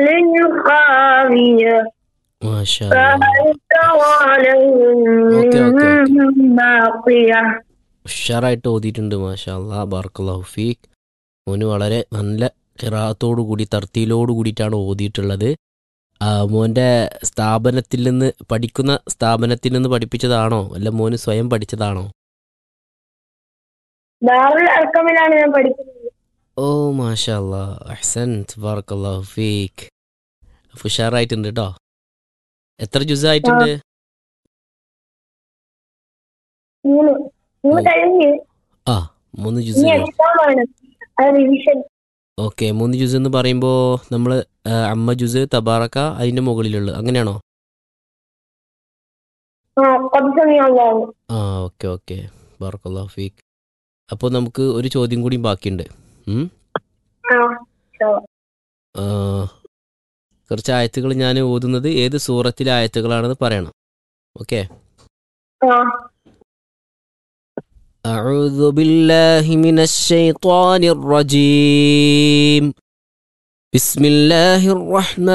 خاوية മാഷാ فهل ترى لهم okay okay okay من باقية ഉഷാറായിട്ട് ഓതിയിട്ടുണ്ട് മാഷാ അല്ലാ ബാർക്കല്ലാഹു ഫീക്ക് മോന് വളരെ നല്ല കിറാത്തോടു കൂടി തർത്തിയിലോട് കൂടിയിട്ടാണ് ഓതിയിട്ടുള്ളത് ആ, മോൻ്റെ സ്ഥാപനത്തിൽ നിന്ന് പഠിക്കുന്ന സ്ഥാപനത്തിൽ നിന്ന് പഠിപ്പിച്ചതാണോ അല്ല മോന് സ്വയം പഠിച്ചതാണോ ദാറുൽ അർക്കമിലാണ് ഞാൻ പഠിക്കുന്നത് ഓ മാഷാ അല്ലാ അഹ്സൻ ബാർക്കല്ലാഹു ഫീക്ക് അപ്പൊ ഉഷാറായിട്ടുണ്ട് കേട്ടോ എത്ര ജുസായിട്ടുണ്ട് മൂന്ന് മൂന്ന് ഓ. കഴിഞ്ഞ് ആ മൂന്ന് ഇനി ജുസ് എക്സാം ആണ് അത് റിവിഷൻ ഓക്കെ മൂന്ന് ജുസ് എന്ന് പറയുമ്പോൾ നമ്മൾ അമ്മ ജുസ് തബാറക്ക അതിൻ്റെ മുകളിലുള്ള അങ്ങനെയാണോ ആ കുറച്ച് സമയമാവും ആ ഓക്കെ ഓക്കെ ബാർക്കല്ലാഹു ഫീക്ക് അപ്പോൾ നമുക്ക് ഒരു ചോദ്യം കൂടി ബാക്കിയുണ്ട് ഉം? ആ ശോ. ആ, കുറച്ച് ആയത്തുകൾ ഞാൻ ഓതുന്നത് ഏത് സൂറത്തിലെ ആയത്തുകളാണെന്ന് പറയണം ഓക്കെ ആ أعوذ بالله من الشيطان الرجيم بسم الله الرحمن